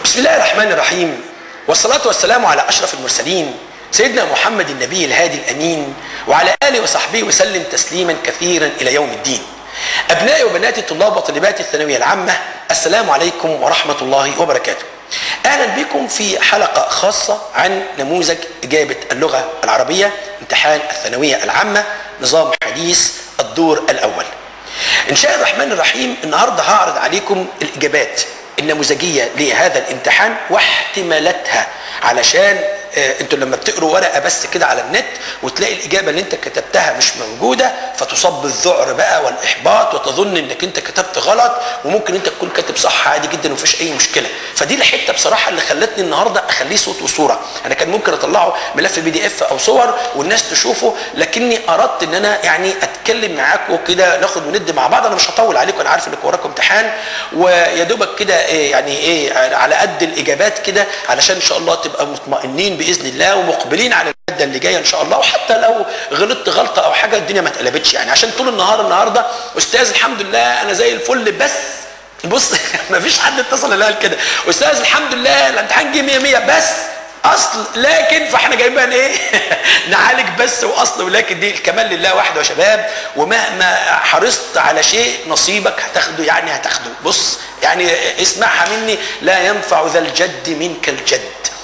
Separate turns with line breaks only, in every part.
بسم الله الرحمن الرحيم والصلاة والسلام على أشرف المرسلين سيدنا محمد النبي الهادي الأمين وعلى آله وصحبه وسلم تسليما كثيرا إلى يوم الدين أبنائي وبناتي طلاب وطالبات الثانوية العامة السلام عليكم ورحمة الله وبركاته أهلا بكم في حلقة خاصة عن نموذج إجابة اللغة العربية امتحان الثانوية العامة نظام حديث الدور الأول إن شاء الرحمن الرحيم النهاردة هعرض عليكم الإجابات النموذجية لهذا الامتحان واحتمالاتها علشان آه، انتوا لما بتقروا ورقه بس كده على النت وتلاقي الاجابه اللي انت كتبتها مش موجوده فتصاب بالذعر بقى والاحباط وتظن انك انت كتبت غلط وممكن انت تكون كاتب صح عادي جدا ومفيش اي مشكله فدي الحته بصراحه اللي خلتني النهارده اخليه صوت وصوره انا كان ممكن اطلعه ملف بي دي اف او صور والناس تشوفه لكني اردت ان انا يعني اتكلم معاكم كده ناخد وندي مع بعض انا مش هطول عليكم انا عارف انك وراكم امتحان ويا دوبك كده إيه يعني ايه على قد الاجابات كده علشان ان شاء الله تبقى مطمئنين باذن الله ومقبلين على الماده اللي جايه ان شاء الله وحتى لو غلطت غلطه او حاجه الدنيا ما اتقلبتش يعني عشان طول النهار النهارده استاذ الحمد لله انا زي الفل بس بص ما فيش حد اتصل اللي قال كده استاذ الحمد لله الامتحان جه 100 100 بس اصل لكن فاحنا جايبين ايه نعالج بس واصل ولكن دي الكمال لله وحده يا شباب ومهما حرصت على شيء نصيبك هتاخده يعني هتاخده بص يعني اسمعها مني لا ينفع ذا الجد منك الجد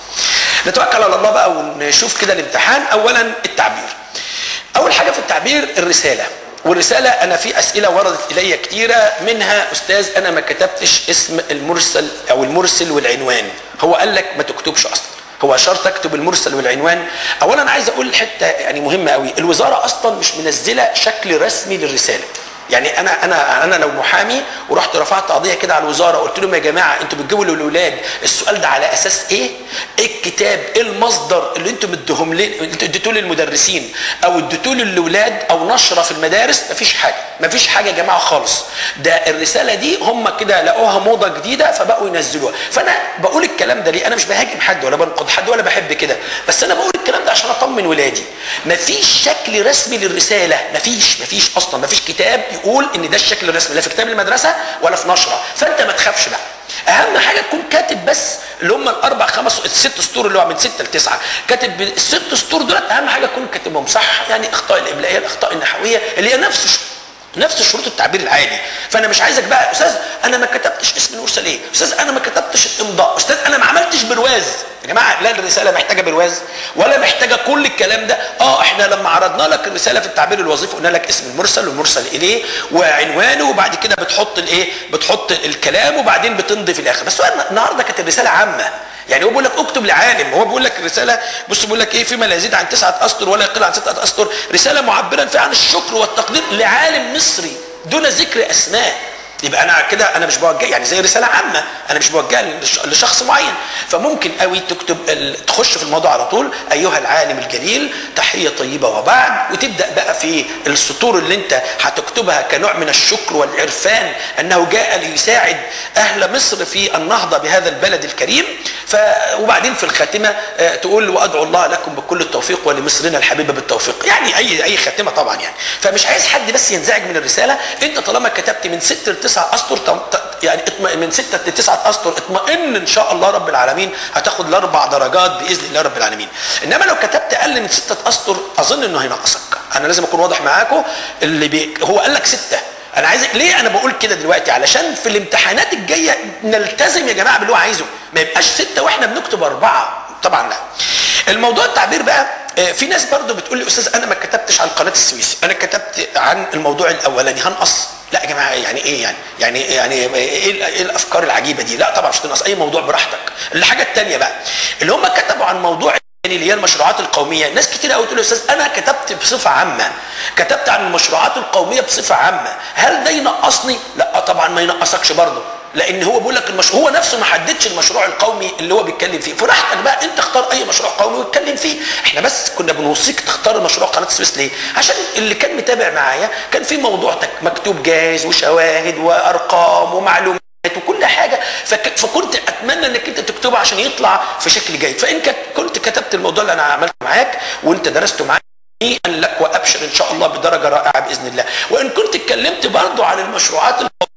نتوكل على الله بقى ونشوف كده الامتحان اولا التعبير اول حاجه في التعبير الرساله والرساله انا في اسئله وردت الي كتيره منها استاذ انا ما كتبتش اسم المرسل او المرسل والعنوان هو قال لك ما تكتبش اصلا هو شرط اكتب المرسل والعنوان اولا عايز اقول حته يعني مهمه قوي الوزاره اصلا مش منزله شكل رسمي للرساله يعني انا انا انا لو محامي ورحت رفعت قضيه كده على الوزاره وقلت لهم يا جماعه انتوا بتجيبوا للاولاد السؤال ده على اساس ايه؟ ايه الكتاب؟ ايه المصدر اللي انتوا مديهم لي انتوا اديتوه للمدرسين او اديتوه للاولاد او نشره في المدارس مفيش حاجه مفيش حاجه يا جماعه خالص ده الرساله دي هم كده لقوها موضه جديده فبقوا ينزلوها فانا بقول الكلام ده ليه؟ انا مش بهاجم حد ولا بنقد حد ولا بحب كده بس انا بقول الكلام ده عشان اطمن ولادي مفيش شكل رسمي للرساله مفيش مفيش اصلا مفيش كتاب يقول ان ده الشكل الرسمي لا في كتاب المدرسه ولا في نشره فانت ما تخافش بقى اهم حاجه تكون كاتب بس اللي هم الاربع خمس الست سطور اللي هو من سته لتسعه كاتب الست سطور دول اهم حاجه تكون كاتبهم صح يعني اخطاء الاملائيه الاخطاء النحويه اللي هي نفس نفس شروط التعبير العادي فانا مش عايزك بقى استاذ انا ما كتبتش اسم المرسل ايه استاذ انا ما كتبتش الامضاء استاذ انا ما عملتش برواز يا جماعه لا الرساله محتاجه برواز ولا محتاجه كل الكلام ده اه احنا لما عرضنا لك الرساله في التعبير الوظيفي قلنا لك اسم المرسل والمرسل اليه وعنوانه وبعد كده بتحط الايه بتحط الكلام وبعدين بتمضي في الاخر بس هو النهارده كانت الرساله عامه يعني هو بيقول لك اكتب لعالم هو بيقول لك الرساله بص بيقول لك ايه فيما لا يزيد عن تسعه اسطر ولا يقل عن سته اسطر رساله معبرا فيها عن الشكر والتقدير لعالم مصري دون ذكر اسماء يبقى انا كده انا مش بوجه يعني زي رساله عامه انا مش بوجهها لشخص معين فممكن قوي تكتب تخش في الموضوع على طول ايها العالم الجليل تحيه طيبه وبعد وتبدا بقى في السطور اللي انت هتكتبها كنوع من الشكر والعرفان انه جاء ليساعد اهل مصر في النهضه بهذا البلد الكريم ف وبعدين في الخاتمه تقول وادعو الله لكم بكل التوفيق ولمصرنا الحبيبه بالتوفيق يعني اي اي خاتمه طبعا يعني فمش عايز حد بس ينزعج من الرساله انت طالما كتبت من ست لتسع اسطر يعني من ستة لتسعة اسطر اطمئن ان شاء الله رب العالمين هتاخد الاربع درجات باذن الله رب العالمين انما لو كتبت اقل من ستة اسطر اظن انه هينقصك انا لازم اكون واضح معاكم اللي بي هو قال لك ستة انا عايزك ليه انا بقول كده دلوقتي علشان في الامتحانات الجايه نلتزم يا جماعه باللي هو عايزه ما يبقاش ستة واحنا بنكتب اربعه طبعا لا الموضوع التعبير بقى في ناس برضو بتقول لي استاذ انا ما كتبتش عن قناه السويس انا كتبت عن الموضوع الاولاني هنقص لا يا جماعه يعني ايه يعني يعني يعني ايه, إيه الافكار العجيبه دي لا طبعا مش تنقص اي موضوع براحتك الحاجه الثانيه بقى اللي هم كتبوا عن موضوع اللي هي المشروعات القوميه ناس كتير قوي تقول استاذ انا كتبت بصفه عامه كتبت عن المشروعات القوميه بصفه عامه هل ده ينقصني لا طبعا ما ينقصكش برضه لان هو بيقول لك المشروع هو نفسه ما حددش المشروع القومي اللي هو بيتكلم فيه براحتك بقى انت اختار اي مشروع قومي واتكلم فيه احنا بس كنا بنوصيك تختار المشروع قناه السويس ليه عشان اللي كان متابع معايا كان في موضوع مكتوب جاهز وشواهد وارقام ومعلومات وكل حاجه فك... فكنت اتمنى انك انت تكتبه عشان يطلع في شكل جيد فان كنت كتبت الموضوع اللي انا عملته معاك وانت درسته معاك هنيئا لك وابشر ان شاء الله بدرجه رائعه باذن الله وان كنت اتكلمت برضو عن المشروعات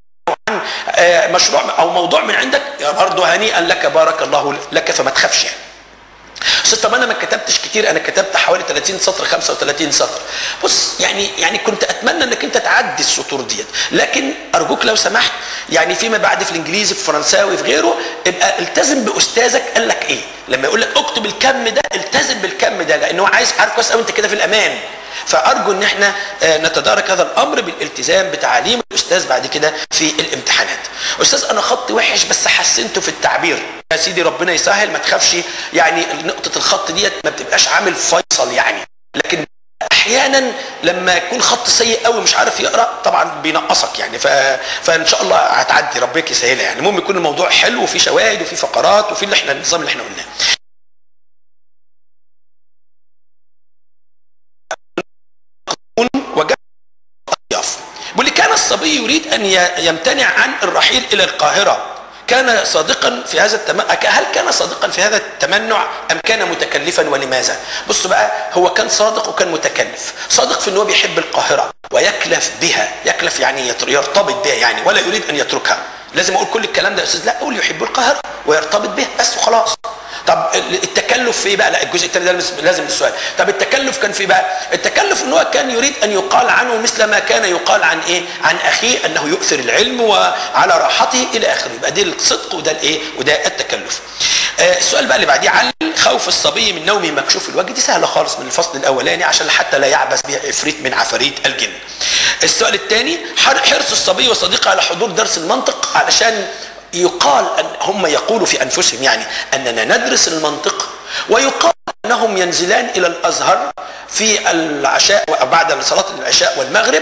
عن آه، مشروع او موضوع من عندك برضه هنيئا لك بارك الله لك فما تخافش يعني استاذ طب انا ما كتبتش كتير انا كتبت حوالي 30 سطر 35 سطر بص يعني يعني كنت اتمنى انك انت تعدي السطور ديت لكن ارجوك لو سمحت يعني فيما بعد في الانجليزي في الفرنساوي في غيره ابقى التزم باستاذك قال لك ايه لما يقول لك اكتب الكم ده التزم بالكم ده لانه هو عايز عارف كويس قوي انت كده في امان فارجو ان احنا آه، نتدارك هذا الامر بالالتزام بتعاليم الاستاذ بعد كده في الامتحانات استاذ انا خطي وحش بس حسنته في التعبير يا سيدي ربنا يسهل ما تخافش يعني نقطه الخط ديت ما بتبقاش عامل فيصل يعني لكن احيانا لما يكون خط سيء قوي مش عارف يقرا طبعا بينقصك يعني ف... فان شاء الله هتعدي ربك يسهلها يعني المهم يكون الموضوع حلو وفي شواهد وفي فقرات وفي اللي احنا النظام اللي احنا قلناه وجاء أضياف بيقول لي كان الصبي يريد ان ي- يمتنع عن الرحيل الى القاهره كان صادقا في هذا التم... هل كان صادقا في هذا التمنع ام كان متكلفا ولماذا بص بقى هو كان صادق وكان متكلف صادق في ان هو بيحب القاهره ويكلف بها يكلف يعني يت- يرتبط بها يعني ولا يريد ان يتركها لازم اقول كل الكلام ده يا استاذ لا اقول يحب القاهره ويرتبط بها بس وخلاص طب التكلف في ايه بقى لا الجزء الثاني ده لازم- لازم السؤال طب التكلف كان في إيه بقى التكلف ان هو كان يريد ان يقال عنه مثل ما كان يقال عن ايه عن اخيه انه يؤثر العلم وعلى راحته الى اخره يبقى ده الصدق وده الايه وده التكلف آه السؤال بقى اللي بعديه عن خوف الصبي من نومه مكشوف الوجه دي سهله خالص من الفصل الاولاني عشان حتى لا يعبث بها عفريت من عفاريت الجن السؤال الثاني حرص الصبي وصديقه على حضور درس المنطق علشان يقال أن هم يقولوا في أنفسهم يعني أننا ندرس المنطق ويقال أنهم ينزلان إلى الأزهر في العشاء بعد صلاة العشاء والمغرب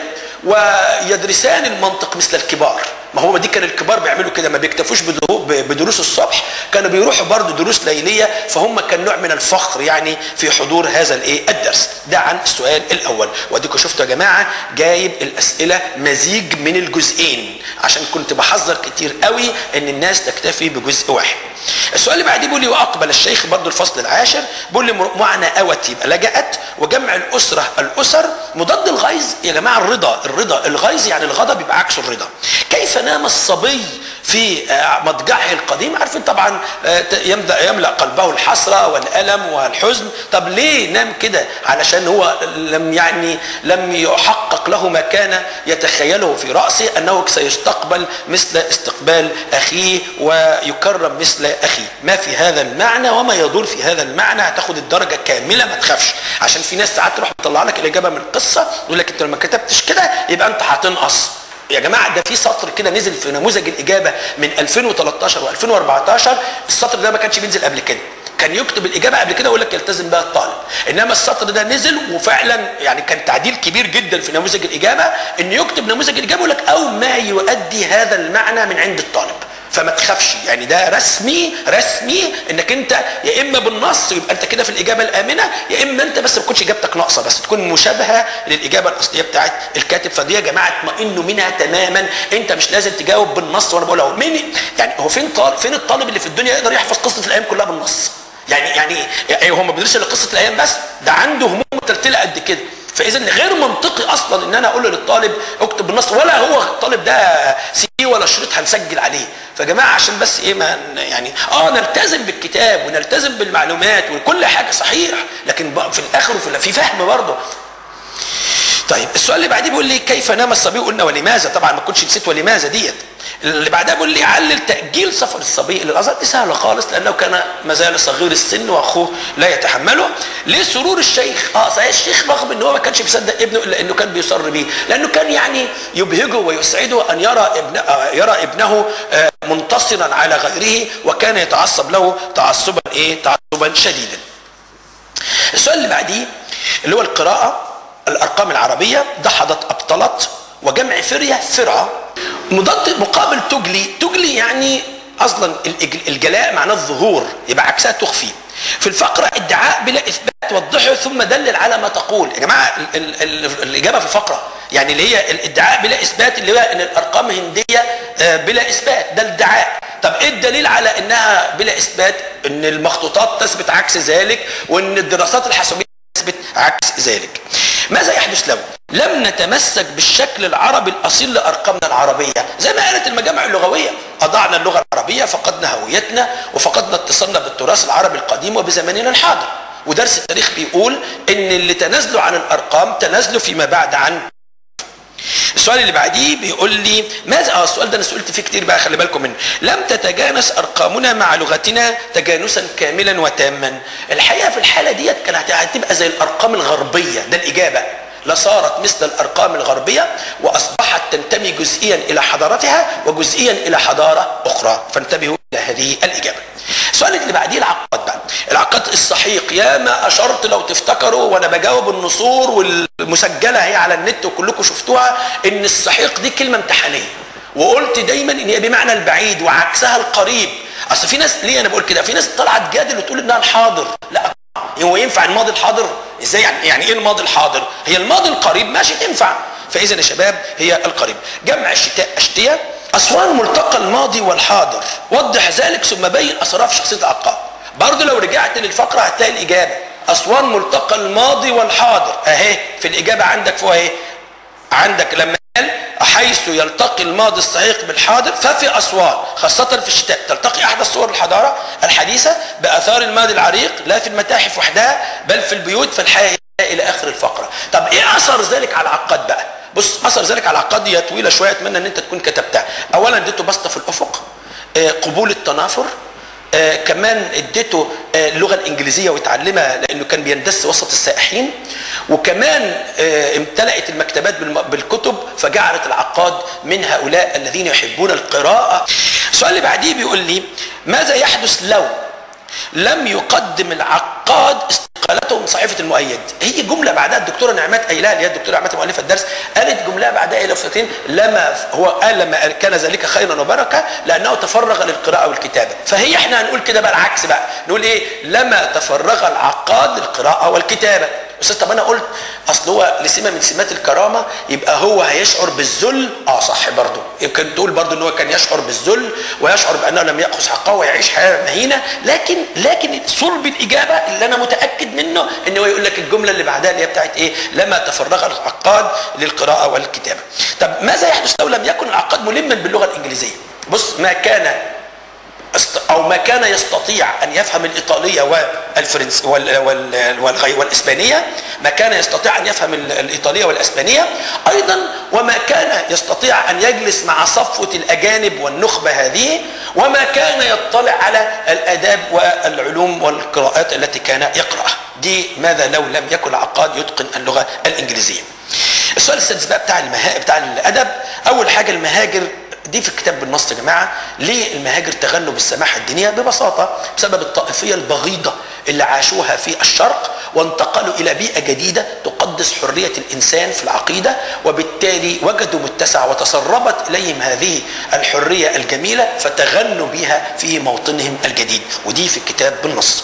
ويدرسان المنطق مثل الكبار ما هو دي كان الكبار بيعملوا كده ما بيكتفوش بدرو- بدروس الصبح كانوا بيروحوا برضه دروس ليليه فهم كان نوع من الفخر يعني في حضور هذا الايه الدرس ده عن السؤال الاول واديكم شفتوا يا جماعه جايب الاسئله مزيج من الجزئين عشان كنت بحذر كتير قوي ان الناس تكتفي بجزء واحد السؤال اللي بعديه بيقول لي واقبل الشيخ برضه الفصل العاشر بيقول لي معنى اوت يبقى لجأت وجمع الاسره الاسر مضاد الغيظ يا جماعه الرضا الرضا الغيظ يعني الغضب يبقى عكسه الرضا كيف نام الصبي في آه، مضجعه القديم عارفين طبعا آه، ت- يملا يملا قلبه الحسره والالم والحزن طب ليه نام كده علشان هو لم يعني لم يحقق له ما كان يتخيله في راسه انه سيستقبل مثل استقبال اخيه ويكرم مثل اخيه ما في هذا المعنى وما يدور في هذا المعنى هتاخد الدرجه كامله ما تخافش عشان في ناس ساعات تروح تطلع لك الاجابه من القصه يقول لك انت لما كتبتش كده يبقى انت هتنقص يا جماعه ده في سطر كده نزل في نموذج الاجابه من 2013 و2014 السطر ده ما كانش بينزل قبل كده كان يكتب الاجابه قبل كده ويقول لك يلتزم بها الطالب انما السطر ده نزل وفعلا يعني كان تعديل كبير جدا في نموذج الاجابه ان يكتب نموذج الاجابه يقول لك او ما يؤدي هذا المعنى من عند الطالب فما تخافش يعني ده رسمي رسمي انك انت يا اما بالنص يبقى انت كده في الاجابه الامنه يا اما انت بس ما تكونش اجابتك ناقصه بس تكون مشابهه للاجابه الاصليه بتاعت الكاتب فدي يا جماعه اطمئنوا منها تماما انت مش لازم تجاوب بالنص وانا بقول اهو مين يعني هو فين طالب فين الطالب اللي في الدنيا يقدر يحفظ قصه الايام كلها بالنص يعني يعني يعني هو ما بيدرسش الا قصه الايام بس ده عنده هموم متلتله قد كده فاذا غير منطقي اصلا ان انا اقول للطالب اكتب بالنص ولا هو الطالب ده سي ولا شريط هنسجل عليه فيا جماعه عشان بس ايه ما يعني اه نلتزم بالكتاب ونلتزم بالمعلومات وكل حاجه صحيح لكن بقى في الاخر وفي في فهم برضه طيب السؤال اللي بعديه بيقول لي كيف نام الصبي قلنا ولماذا طبعا ما كنتش نسيت ولماذا ديت اللي بعدها بيقول لي علل تاجيل سفر الصبي الى الازهر دي سهله خالص لانه كان ما زال صغير السن واخوه لا يتحمله ليه سرور الشيخ اه صحيح الشيخ رغم ان هو ما كانش بيصدق ابنه الا انه كان بيصر بيه لانه كان يعني يبهجه ويسعده ان يرى ابن آه يرى ابنه آه منتصرا على غيره وكان يتعصب له تعصبا ايه تعصبا شديدا السؤال اللي بعديه اللي هو القراءه الارقام العربيه دحضت ابطلت وجمع فريه فرعه مضاد مقابل تجلي تجلي يعني اصلا الإج- الجلاء معناه الظهور يبقى عكسها تخفي في الفقره ادعاء بلا اثبات وضحه ثم دلل على ما تقول يا جماعه ال- ال- ال- الاجابه في الفقره يعني اللي هي الادعاء بلا اثبات اللي هو ان الارقام هنديه آه، بلا اثبات ده الادعاء طب ايه الدليل على انها بلا اثبات ان المخطوطات تثبت عكس ذلك وان الدراسات الحاسوبيه تثبت عكس ذلك ماذا يحدث له لم نتمسك بالشكل العربي الاصيل لارقامنا العربيه زي ما قالت المجامع اللغويه اضعنا اللغه العربيه فقدنا هويتنا وفقدنا اتصالنا بالتراث العربي القديم وبزماننا الحاضر ودرس التاريخ بيقول ان اللي تنازلوا عن الارقام تنازلوا فيما بعد عن السؤال اللي بعديه بيقول لي ماذا اه السؤال ده انا سئلت فيه كتير بقى خلي بالكم منه لم تتجانس ارقامنا مع لغتنا تجانسا كاملا وتاما الحقيقه في الحاله ديت كانت هتبقى زي الارقام الغربيه ده الاجابه لصارت مثل الارقام الغربيه واصبحت تنتمي جزئيا الى حضارتها وجزئيا الى حضاره اخرى فانتبهوا الى هذه الاجابه السؤال اللي بعديه العقاد بقى العقاد الصحيح يا ما اشرت لو تفتكروا وانا بجاوب النصور والمسجله هي على النت وكلكم شفتوها ان الصحيح دي كلمه امتحانيه وقلت دايما ان هي بمعنى البعيد وعكسها القريب اصل في ناس ليه انا بقول كده في ناس طالعه تجادل وتقول انها الحاضر لا هو ينفع الماضي الحاضر ازاي يعني يعني ايه الماضي الحاضر هي الماضي القريب ماشي تنفع فاذا يا شباب هي القريب جمع الشتاء اشتيه اسوان ملتقى الماضي والحاضر وضح ذلك ثم بين اسرار في شخصيه العقاد برضه لو رجعت للفقره هتلاقي الاجابه اسوان ملتقى الماضي والحاضر اهي في الاجابه عندك فوق اهي عندك لما قال حيث يلتقي الماضي الصحيح بالحاضر ففي اسوان خاصه في الشتاء تلتقي احدث صور الحضاره الحديثه باثار الماضي العريق لا في المتاحف وحدها بل في البيوت في الحياه الى اخر الفقره طب ايه اثر ذلك على العقاد بقى بص اثر ذلك على العقاد دي طويله شويه اتمنى ان انت تكون كتبتها اولا اديته بسطه في الافق آه قبول التنافر آه كمان اديته آه اللغه الانجليزيه ويتعلمها لانه كان بيندس وسط السائحين وكمان آه امتلأت المكتبات بالكتب فجعلت العقاد من هؤلاء الذين يحبون القراءه السؤال اللي بعديه بيقول لي ماذا يحدث لو لم يقدم العقاد استقالته من صحيفه المؤيد هي جمله بعدها الدكتوره نعمات قايلها اللي هي الدكتوره نعمات مؤلفه الدرس قالت جمله بعدها الى فترتين لما هو قال لما كان ذلك خيرا وبركه لانه تفرغ للقراءه والكتابه فهي احنا هنقول كده بقى العكس بقى نقول ايه لما تفرغ العقاد للقراءه والكتابه استاذ طب انا قلت اصل هو لسمه من سمات الكرامه يبقى هو هيشعر بالذل اه صح برضه يمكن تقول برضه ان هو كان يشعر بالذل ويشعر بانه لم ياخذ حقه ويعيش حياه مهينه لكن لكن صلب الاجابه اللي انا متاكد منه ان هو يقول لك الجمله اللي بعدها اللي هي بتاعت ايه لما تفرغ العقاد للقراءه والكتابه طب ماذا يحدث لو لم يكن العقاد ملما باللغه الانجليزيه بص ما كان او ما كان يستطيع ان يفهم الايطاليه والفرنس وال وال وال والاسبانيه ما كان يستطيع ان يفهم الايطاليه والاسبانيه ايضا وما كان يستطيع ان يجلس مع صفوه الاجانب والنخبه هذه وما كان يطلع على الاداب والعلوم والقراءات التي كان يقراها دي ماذا لو لم يكن العقاد يتقن اللغه الانجليزيه السؤال السادس بقى بتاع المها... بتاع الادب اول حاجه المهاجر دي في الكتاب بالنص يا جماعه ليه المهاجر تغنوا بالسماحه الدينيه ببساطه بسبب الطائفيه البغيضه اللي عاشوها في الشرق وانتقلوا الى بيئه جديده تقدس حريه الانسان في العقيده وبالتالي وجدوا متسع وتسربت اليهم هذه الحريه الجميله فتغنوا بها في موطنهم الجديد ودي في الكتاب بالنص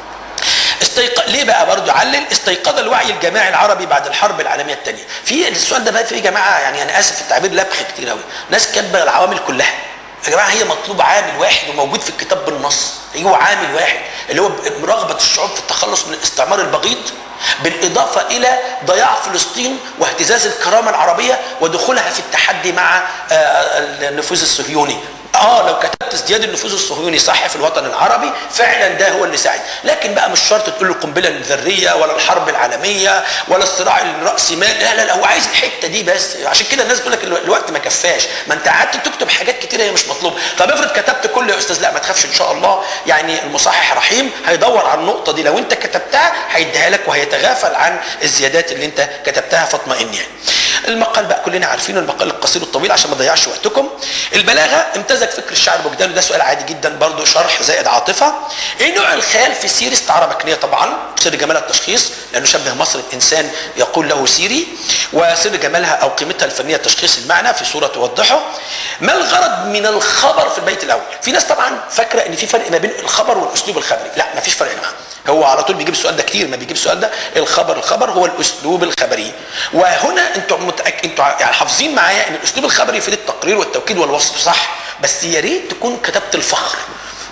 استيق... ليه بقى برضه علل استيقظ الوعي الجماعي العربي بعد الحرب العالميه الثانيه في السؤال ده بقى في جماعه يعني انا اسف في التعبير لبخ كتير قوي ناس كاتبه العوامل كلها يا جماعه هي مطلوب عامل واحد وموجود في الكتاب بالنص هو عامل واحد اللي هو رغبه الشعوب في التخلص من الاستعمار البغيض بالاضافه الى ضياع فلسطين واهتزاز الكرامه العربيه ودخولها في التحدي مع النفوذ الصهيوني اه لو كتبت ازدياد النفوذ الصهيوني صح في الوطن العربي فعلا ده هو اللي ساعد لكن بقى مش شرط تقول له القنبله الذريه ولا الحرب العالميه ولا الصراع الراسمالي لا لا لا هو عايز الحته دي بس عشان كده الناس بتقول لك الوقت ما كفاش ما انت قعدت تكتب حاجات كتيره هي مش مطلوبه طب افرض كتبت كل يا استاذ لا ما تخافش ان شاء الله يعني المصحح رحيم هيدور على النقطه دي لو انت كتبتها هيديها لك وهيتغافل عن الزيادات اللي انت كتبتها فاطمئن يعني المقال بقى كلنا عارفينه المقال القصير الطويل عشان ما اضيعش وقتكم البلاغه امتزج فكر الشعر بوجدان وده سؤال عادي جدا برضه شرح زائد عاطفه ايه نوع الخيال في سيري استعاره مكنيه طبعا سر جمال التشخيص لانه شبه مصر الانسان يقول له سيري وسر جمالها او قيمتها الفنيه تشخيص المعنى في صوره توضحه ما الغرض من الخبر في البيت الاول في ناس طبعا فاكره ان في فرق ما بين الخبر والاسلوب الخبري لا ما فيش فرق يا جماعه هو على طول بيجيب السؤال ده كتير ما بيجيب السؤال ده الخبر الخبر هو الاسلوب الخبري وهنا انتوا متأك... انتوا يعني حافظين معايا ان الاسلوب الخبري يفيد التقرير والتوكيد والوصف صح بس يا ريت تكون كتبت الفخر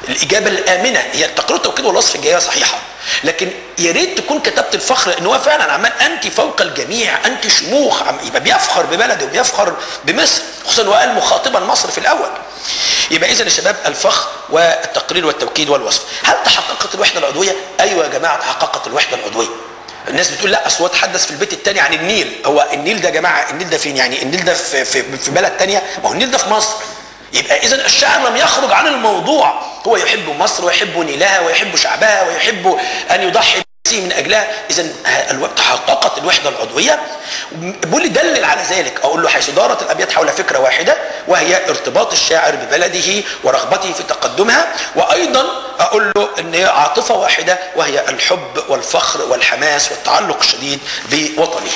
الاجابه الامنه هي التقرير التوكيد والوصف الجايه صحيحه لكن يا ريت تكون كتبت الفخر ان هو فعلا عمال انت فوق الجميع انت شموخ عم يبقى بيفخر ببلده وبيفخر بمصر خصوصا وقال مخاطبا مصر في الاول يبقى اذا يا شباب الفخر والتقرير والتوكيد والوصف هل تحققت الوحده العضويه ايوه يا جماعه تحققت الوحده العضويه الناس بتقول لا اصل هو اتحدث في البيت الثاني عن النيل هو النيل ده يا جماعه النيل ده فين يعني النيل ده في في, في بلد ثانيه ما هو النيل ده في مصر يبقى اذا الشاعر لم يخرج عن الموضوع هو يحب مصر ويحب نيلها ويحب شعبها ويحب ان يضحي بنفسه من اجلها اذا تحققت الوحده العضويه بيقول لي دلل على ذلك اقول له حيث دارت الابيات حول فكره واحده وهي ارتباط الشاعر ببلده ورغبته في تقدمها وايضا اقول له ان هي عاطفه واحده وهي الحب والفخر والحماس والتعلق الشديد بوطنه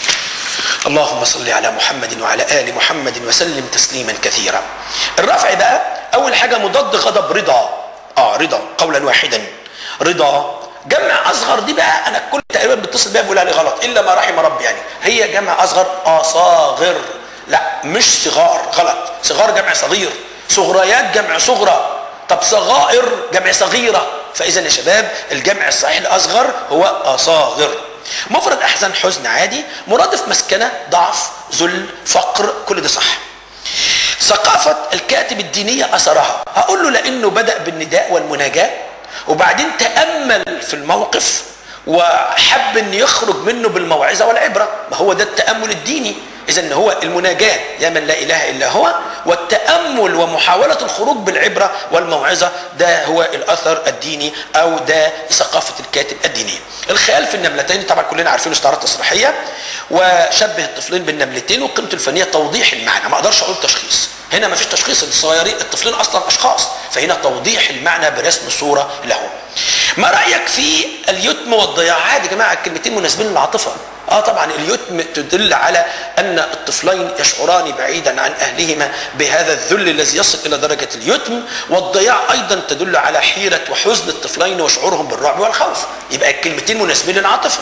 اللهم صل على محمد وعلى ال محمد وسلم تسليما كثيرا الرفع بقى اول حاجه مضاد غضب رضا اه رضا قولا واحدا رضا جمع اصغر دي بقى انا كل تقريبا بتصل بيها بقول عليه غلط الا ما رحم ربي يعني هي جمع اصغر اصاغر لا مش صغار غلط صغار جمع صغير صغريات جمع صغرى طب صغائر جمع صغيره فاذا يا شباب الجمع الصحيح الاصغر هو اصاغر مفرد احزن حزن عادي مرادف مسكنه ضعف ذل فقر كل ده صح ثقافة الكاتب الدينية أثرها هقول له لأنه بدأ بالنداء والمناجاة وبعدين تأمل في الموقف وحب أن يخرج منه بالموعظة والعبرة ما هو ده التأمل الديني إذا هو المناجاة يا من لا إله إلا هو والتأمل ومحاولة الخروج بالعبرة والموعظة ده هو الأثر الديني أو ده ثقافة الكاتب الدينية الخيال في النملتين طبعا كلنا عارفين استعارات تصريحية وشبه الطفلين بالنملتين وقيمته الفنية توضيح المعنى ما أقدرش أقول تشخيص هنا ما فيش تشخيص الصغيرين الطفلين أصلا أشخاص فهنا توضيح المعنى برسم صورة له ما رأيك في اليتم والضياع عادي يا جماعة الكلمتين مناسبين للعاطفة اه طبعا اليتم تدل على ان الطفلين يشعران بعيدا عن اهلهما بهذا الذل الذي يصل الى درجه اليتم والضياع ايضا تدل على حيره وحزن الطفلين وشعورهم بالرعب والخوف يبقى الكلمتين مناسبين للعاطفه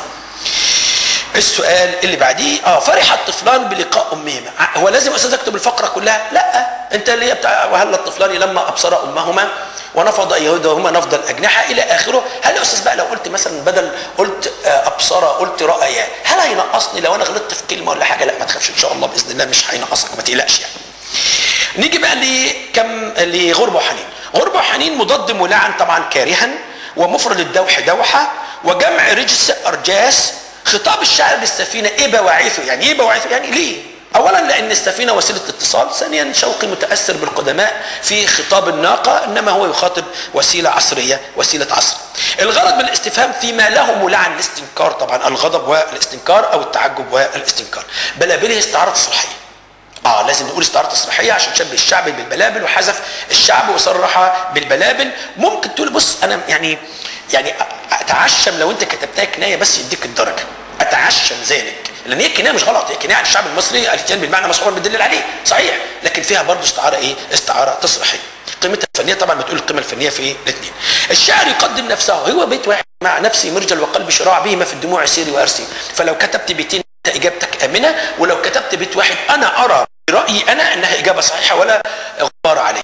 السؤال اللي بعديه اه فرح الطفلان بلقاء امهما هو لازم استاذ اكتب الفقره كلها لا انت اللي هي بتاع وهل الطفلان لما ابصر امهما ونفض ايديهما نفض الاجنحه الى اخره هل يا استاذ بقى لو قلت مثلا بدل قلت ابصر قلت رايا هل هينقصني لو انا غلطت في كلمه ولا حاجه لا ما تخافش ان شاء الله باذن الله مش هينقصك ما تقلقش يعني نيجي بقى لكم لغربه وحنين غربه وحنين مضاد ملعن طبعا كارها ومفرد الدوح دوحه وجمع رجس ارجاس خطاب الشاعر للسفينه ايه بواعثه يعني ايه بواعثه يعني ليه اولا لان السفينه وسيله اتصال ثانيا شوقي متاثر بالقدماء في خطاب الناقه انما هو يخاطب وسيله عصريه وسيله عصر الغرض من الاستفهام فيما له ملعن الاستنكار طبعا الغضب والاستنكار او التعجب والاستنكار بلابله استعاره تصريحيه اه لازم نقول استعاره تصريحيه عشان شبه الشعب بالبلابل وحذف الشعب وصرح بالبلابل ممكن تقول بص انا يعني يعني اتعشم لو انت كتبتها كنايه بس يديك الدرجه اتعشم ذلك لان هي كنايه مش غلط هي كنايه عن الشعب المصري الاتيان بالمعنى مسحورا بتدل عليه صحيح لكن فيها برضه استعاره ايه استعاره تصريحيه قيمتها الفنيه طبعا بتقول القيمه الفنيه في الاثنين الشاعر يقدم نفسه هو بيت واحد مع نفسي مرجل وقلبي شراع بهما في الدموع سيري وارسي فلو كتبت بيتين اجابتك امنه ولو كتبت بيت واحد انا ارى برايي انا انها اجابه صحيحه ولا غبار عليه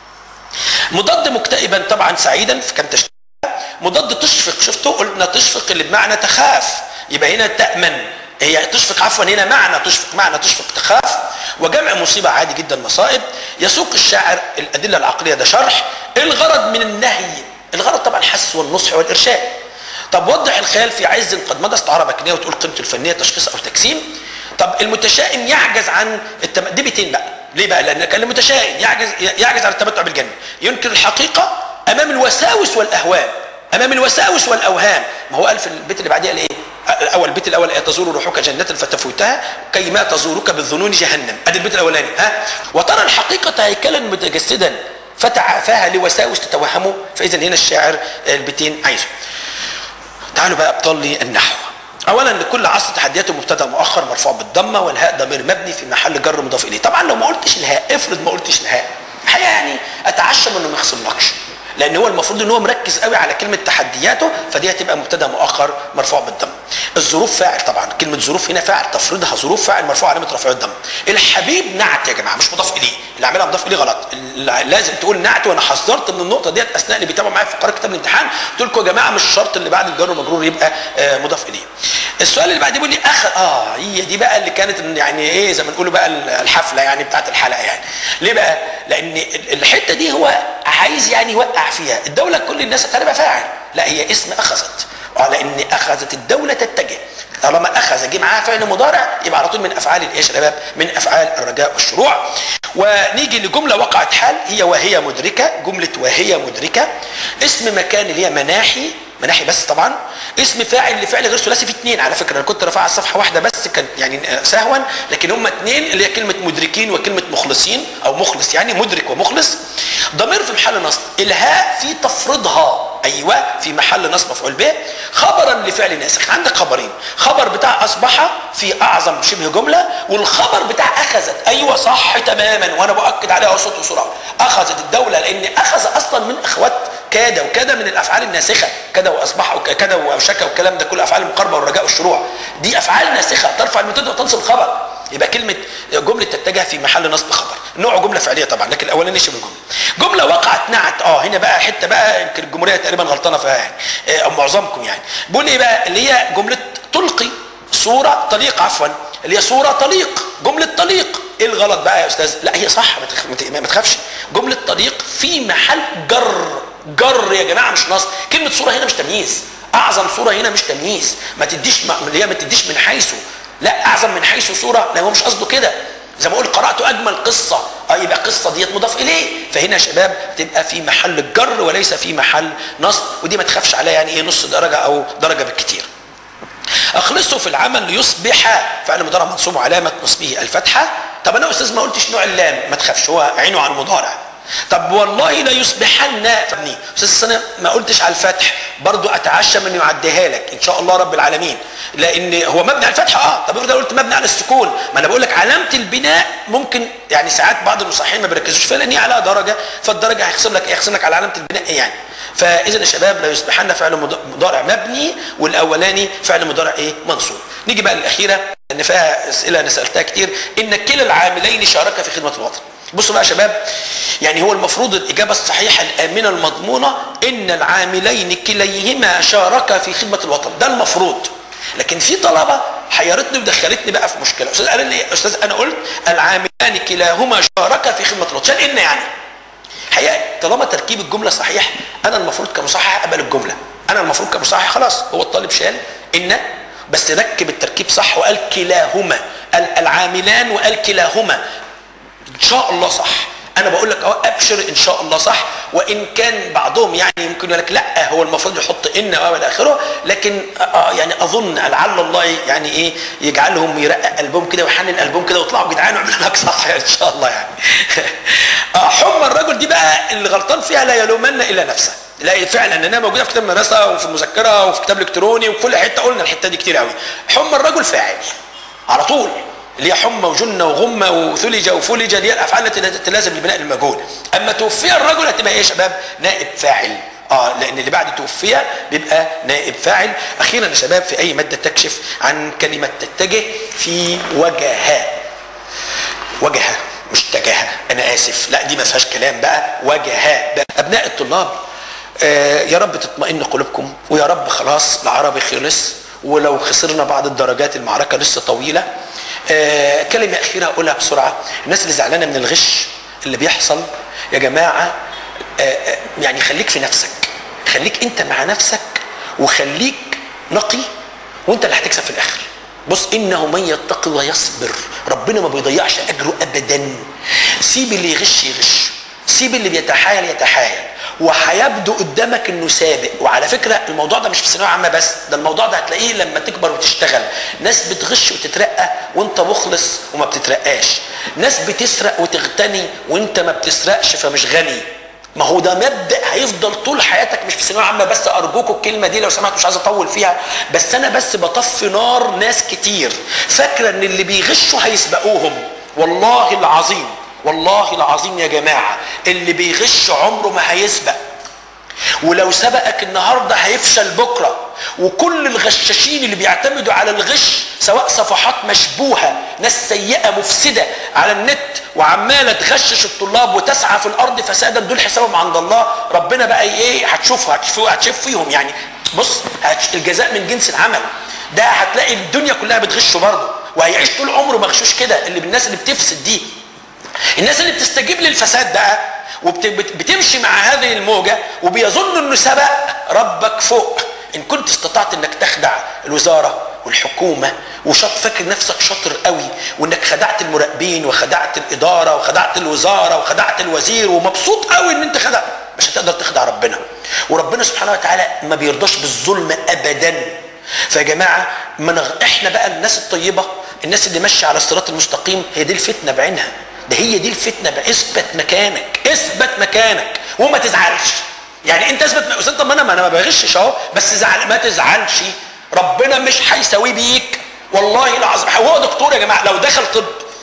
مضاد مكتئبا طبعا سعيدا كان تشتغل مضاد تشفق شفتوا قلنا تشفق اللي بمعنى تخاف يبقى هنا تأمن هي تشفق عفوا هنا معنى تشفق معنى تشفق تخاف وجمع مصيبة عادي جدا مصائب يسوق الشاعر الأدلة العقلية ده شرح الغرض من النهي الغرض طبعا الحث والنصح والإرشاد طب وضح الخيال في عز قد مضى استعارة مكنية وتقول قيمته الفنية تشخيص أو تجسيم طب المتشائم يعجز عن التم... دي بيتين بقى ليه بقى لأن كان المتشائم يعجز يعجز عن التمتع بالجنة ينكر الحقيقة أمام الوساوس والأهوام امام الوساوس والاوهام ما هو قال في البيت اللي بعديه قال ايه اول البيت الاول تزور روحك جنة فتفوتها كي ما تزورك بالظنون جهنم ادي البيت الاولاني ها وترى الحقيقة هيكلا متجسدا فتعافاها لوساوس تتوهمه فاذا هنا الشاعر البيتين عايزه تعالوا بقى ابطال لي النحو اولا لكل عصر تحدياته مبتدا مؤخر مرفوع بالضمه والهاء ضمير مبني في محل جر مضاف اليه طبعا لو ما قلتش الهاء افرض ما قلتش الهاء الحقيقه يعني اتعشم انه ما يخصملكش لان هو المفروض ان هو مركز قوي على كلمه تحدياته فدي هتبقى مبتدا مؤخر مرفوع بالضم الظروف فاعل طبعا كلمه ظروف هنا فاعل تفريضها ظروف فاعل مرفوع علامه رفع الضم الحبيب نعت يا جماعه مش مضاف اليه اللي عاملها مضاف اليه غلط لازم تقول نعت وانا حذرت من النقطه ديت اثناء اللي بيتابعوا معايا في قراءه كتاب الامتحان قلت لكم يا جماعه مش شرط اللي بعد الجار والمجرور يبقى آه مضاف اليه السؤال اللي بعد بيقول لي اخ اه هي دي بقى اللي كانت يعني ايه زي ما نقولوا بقى الحفله يعني بتاعت الحلقه يعني ليه بقى لان الحته دي هو عايز يعني يوقع فيها الدوله كل الناس هتبقى فاعل لا هي اسم اخذت على ان اخذت الدوله تتجه طالما اخذ جه معاها فعل مضارع يبقى على طول من افعال الايه يا شباب من افعال الرجاء والشروع ونيجي لجمله وقعت حال هي وهي مدركه جمله وهي مدركه اسم مكان اللي هي مناحي مناحي بس طبعا اسم فاعل لفعل غير ثلاثي في اثنين على فكره انا كنت رافعها على الصفحه واحده بس كان يعني سهوا لكن هم اثنين اللي هي كلمه مدركين وكلمه مخلصين او مخلص يعني مدرك ومخلص ضمير في محل نصب الهاء في تفرضها ايوه في محل نصب مفعول به خبرا لفعل ناسخ عندك خبرين خبر بتاع اصبح في اعظم شبه جمله والخبر بتاع اخذت ايوه صح تماما وانا باكد عليها صوت وسرعه اخذت الدوله لان اخذ اصلا من اخوات كاد وكذا من الافعال الناسخه كذا واصبح وكذا واوشك والكلام ده كله افعال المقاربه والرجاء والشروع دي افعال ناسخه ترفع المبتدا وتنصب الخبر يبقى كلمه جمله تتجه في محل نصب خبر نوع جمله فعليه طبعا لكن الاولاني شبه جمله جمله وقعت نعت اه هنا بقى حته بقى يمكن الجمهوريه تقريبا غلطانه فيها يعني او معظمكم يعني بيقول ايه بقى اللي هي جمله تلقي صوره طليق عفوا اللي هي صوره طليق جمله طليق ايه الغلط بقى يا استاذ لا هي صح ما تخافش جمله طليق في محل جر جر يا جماعه مش نصب كلمه صوره هنا مش تمييز اعظم صوره هنا مش تمييز ما تديش اللي هي ما تديش من حيث لا اعظم من حيث صوره لا هو مش قصده كده زي ما اقول قرات اجمل قصه اه يبقى قصه ديت مضاف اليه فهنا يا شباب تبقى في محل الجر وليس في محل نصب ودي ما تخافش عليها يعني ايه نص درجه او درجه بالكثير اخلصه في العمل ليصبح فعل مضارع منصوب علامه نصبه الفتحه طب انا استاذ ما قلتش نوع اللام ما تخافش هو عينه على المضارع طب والله لا يصبحن فابني استاذ انا ما قلتش على الفتح برضو اتعشى من يعديها لك ان شاء الله رب العالمين لان هو مبني على الفتح اه طب افرض قلت مبني على السكون ما انا بقول لك علامه البناء ممكن يعني ساعات بعض المصححين ما بيركزوش فيها لان هي على درجه فالدرجه هيخصم لك هيخصم لك على علامه البناء ايه يعني فاذا يا شباب لا يصبحن فعل مضارع مبني والاولاني فعل مضارع ايه منصوب نيجي بقى للاخيره لان فيها اسئله انا سالتها كتير ان كلا العاملين شاركا في خدمه الوطن بصوا بقى يا شباب يعني هو المفروض الإجابة الصحيحة الآمنة المضمونة إن العاملين كليهما شاركا في خدمة الوطن ده المفروض لكن في طلبة حيرتني ودخلتني بقى في مشكلة أستاذ قال لي أستاذ أنا قلت العاملان كلاهما شاركا في خدمة الوطن شال إن يعني حقيقة طالما تركيب الجملة صحيح أنا المفروض كمصحح أقبل الجملة أنا المفروض كمصحح خلاص هو الطالب شال إن بس ركب التركيب صح وقال كلاهما العاملان وقال كلاهما ان شاء الله صح انا بقول لك اهو ابشر ان شاء الله صح وان كان بعضهم يعني يمكن يقول لك لا هو المفروض يحط ان او الى اخره لكن آه يعني اظن لعل الله يعني ايه يجعلهم يرقق قلبهم كده ويحنن قلبهم كده ويطلعوا جدعان ويعملوا لك صح يعني ان شاء الله يعني آه حمى الرجل دي بقى اللي غلطان فيها لا يلومن الا نفسه لا فعلا انها موجوده في كتاب المدرسه وفي المذكره وفي كتاب الكتروني وفي كل حته قلنا الحته دي كتير قوي حمى الرجل فاعل على طول اللي هي حمى وجنة وغمة وثلج وفلج اللي هي الافعال التي تلازم لبناء المجهول اما توفي الرجل هتبقى ايه يا شباب نائب فاعل اه لان اللي بعد توفي بيبقى نائب فاعل اخيرا يا شباب في اي ماده تكشف عن كلمه تتجه في وجهها وجهها مش تجاهه انا اسف لا دي ما فيهاش كلام بقى وجهها ابناء الطلاب آه يا رب تطمئن قلوبكم ويا رب خلاص العربي خلص ولو خسرنا بعض الدرجات المعركه لسه طويله آه كلمة أخيرة أقولها بسرعة الناس اللي زعلانة من الغش اللي بيحصل يا جماعة آه يعني خليك في نفسك خليك أنت مع نفسك وخليك نقي وأنت اللي هتكسب في الآخر بص إنه من يتقي ويصبر ربنا ما بيضيعش أجره أبدا سيب اللي يغش يغش سيب اللي بيتحايل يتحايل وهيبدو قدامك انه سابق وعلى فكره الموضوع ده مش في الثانويه عامه بس ده الموضوع ده هتلاقيه لما تكبر وتشتغل ناس بتغش وتترقى وانت مخلص وما بتترقاش ناس بتسرق وتغتني وانت ما بتسرقش فمش غني ما هو ده مبدا هيفضل طول حياتك مش في ثانويه عامه بس ارجوكوا الكلمه دي لو سمحت مش عايز اطول فيها بس انا بس بطفي نار ناس كتير فاكره ان اللي بيغشوا هيسبقوهم والله العظيم والله العظيم يا جماعة اللي بيغش عمره ما هيسبق ولو سبقك النهارده هيفشل بكره وكل الغشاشين اللي بيعتمدوا على الغش سواء صفحات مشبوهه ناس سيئه مفسده على النت وعماله تغشش الطلاب وتسعى في الارض فسادا دول حسابهم عند الله ربنا بقى ايه هتشوفها هتشوف هتشوف فيهم يعني بص الجزاء من جنس العمل ده هتلاقي الدنيا كلها بتغشه برضه وهيعيش طول عمره مغشوش كده اللي بالناس اللي بتفسد دي الناس اللي بتستجيب للفساد بقى وبتمشي مع هذه الموجة وبيظن انه سبق ربك فوق ان كنت استطعت انك تخدع الوزارة والحكومة وشاط فاكر نفسك شاطر قوي وانك خدعت المراقبين وخدعت الادارة وخدعت الوزارة وخدعت الوزير ومبسوط قوي ان انت خدع مش هتقدر تخدع ربنا وربنا سبحانه وتعالى ما بيرضاش بالظلم ابدا فيا جماعة من احنا بقى الناس الطيبة الناس اللي ماشية على الصراط المستقيم هي دي الفتنة بعينها ده هي دي الفتنه بقى اثبت مكانك اثبت مكانك وما تزعلش يعني انت اثبت م... طب ما انا ما انا ما بغشش اهو بس زعل ما تزعلش ربنا مش هيساوي بيك والله العظيم هو دكتور يا جماعه لو دخل طب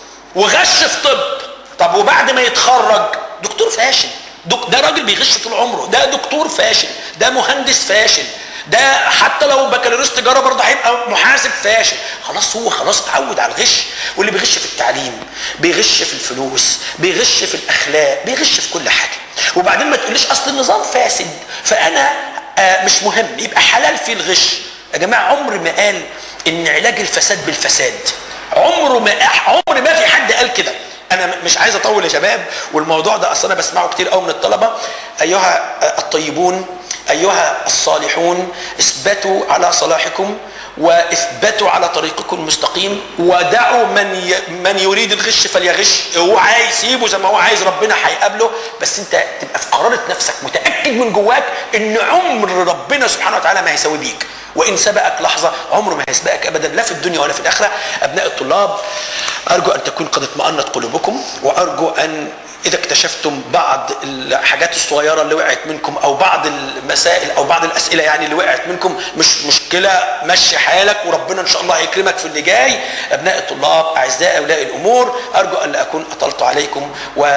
وغش في طب طب وبعد ما يتخرج دكتور فاشل دك... ده راجل بيغش طول عمره ده دكتور فاشل ده مهندس فاشل ده حتى لو بكالوريوس تجاره برضه هيبقى محاسب فاشل خلاص هو خلاص اتعود على الغش واللي بيغش في التعليم بيغش في الفلوس بيغش في الاخلاق بيغش في كل حاجه وبعدين ما تقوليش اصل النظام فاسد فانا آه مش مهم يبقى حلال في الغش يا جماعه عمر ما قال ان علاج الفساد بالفساد عمره ما عمر ما في حد قال كده انا مش عايز اطول يا شباب والموضوع ده اصلا انا بسمعه كتير قوي من الطلبه ايها الطيبون ايها الصالحون اثبتوا على صلاحكم واثبتوا على طريقكم المستقيم ودعوا من ي... من يريد الغش فليغش هو عايز يسيبه زي ما هو عايز ربنا هيقابله بس انت تبقى في قرارة نفسك متاكد من جواك ان عمر ربنا سبحانه وتعالى ما هيساوي بيك وان سبقك لحظه عمره ما هيسبقك ابدا لا في الدنيا ولا في الاخره ابناء الطلاب ارجو ان تكون قد اطمأنت قلوبكم وارجو ان اذا اكتشفتم بعض الحاجات الصغيره اللي وقعت منكم او بعض المسائل او بعض الاسئله يعني اللي وقعت منكم مش مشكله مشي حالك وربنا ان شاء الله هيكرمك في اللي جاي ابناء الطلاب اعزائي اولياء الامور ارجو ان لا اكون اطلت عليكم و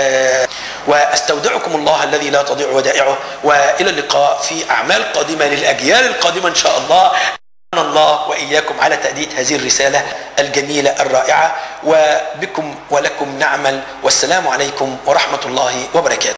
واستودعكم الله الذي لا تضيع ودائعه والى اللقاء في اعمال قادمه للاجيال القادمه ان شاء الله الله واياكم على تاديه هذه الرساله الجميله الرائعه وبكم ولكم نعمل والسلام عليكم ورحمه الله وبركاته